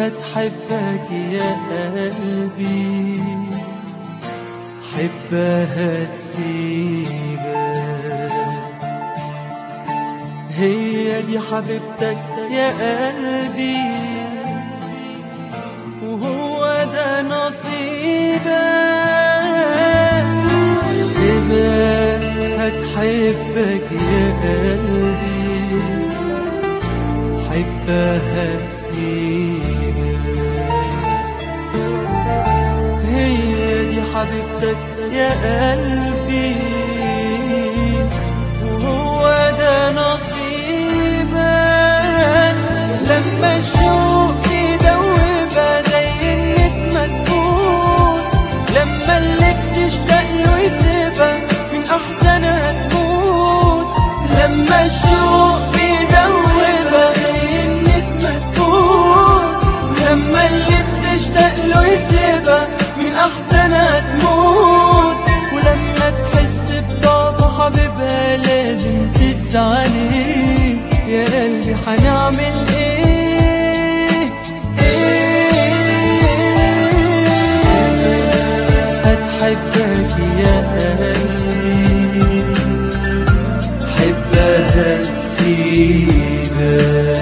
هتحبك يا قلبي حبها تسيبك هي دي حبيبتك يا قلبي وهو ده نصيبك سيبك هتحبك يا قلبي حبها تسيبك هي دي حبيبتك يا قلبي وهو ده نصيبك لما الشوق يدوبها زي النسمة تموت لما اللي بتشتاق له يسيبها من أحزانها تموت لما الشوق يدوبها زي النسمة تموت لما اللي بتشتاق له يسيبها من أحزانها تموت ولما تحس بضعف حبيبها لازم تقسى عليه يا قلبي هنعمل ايه ايه هتحبك يا قلبي حبها تسيبك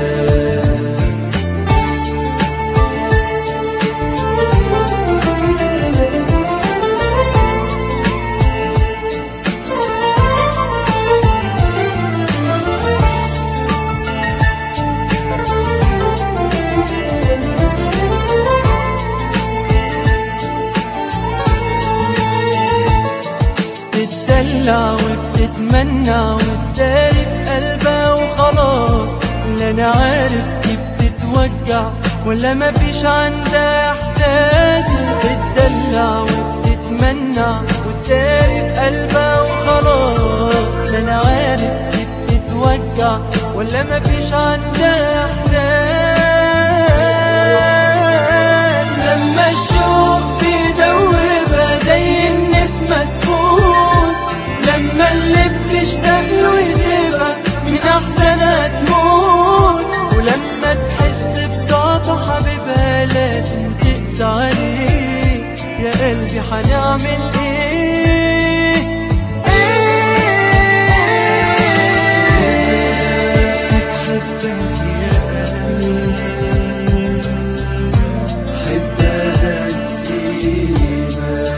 بتدلع وبتتمنع وتداري في قلبها وخلاص لا انا عارف دي بتتوجع ولا مفيش عندها احساس بتدلع وبتتمنع وتداري في قلبها وخلاص لا انا عارف دي بتتوجع ولا مفيش عندها احساس لما الشوق بيدوبها زي النسمة تفوت لما اللي بتشتاق له يسيبها من أحزانها تموت ولما تحس بضعف حبيبها لازم تقسى عليه يا قلبي هنعمل ايه هتحبك يا قلبي حبها تسيبك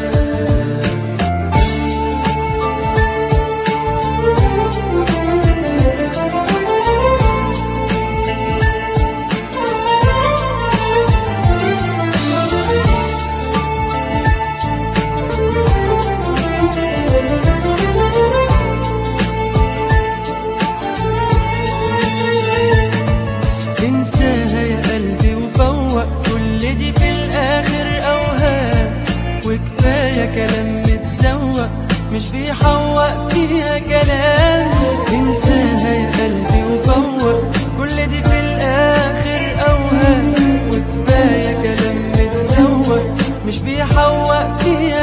انساها يا قلبي وفوق كل دي في الاخر اوهام وكفايه كلام متزوق مش بيحوق فيها كلام انساها يا قلبي وفوق كل دي في الاخر اوهام وكفايه كلام متزوق مش بيحوق فيها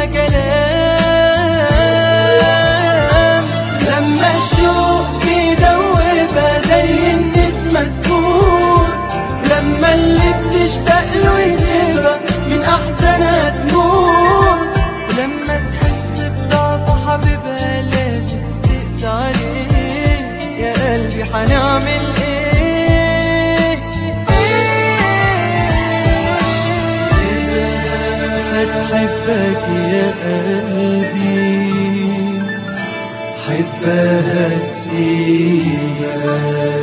كلام لما الشوق بيدوبها زي النسمة تفوت لما اللي بتشتاق له يسيبها من أحزانها تموت ولما تحس بضعف حبيبها لازم تقسى عليه يا قلبي هنعمل ايه هتحبك يا قلبي حبها تسيبك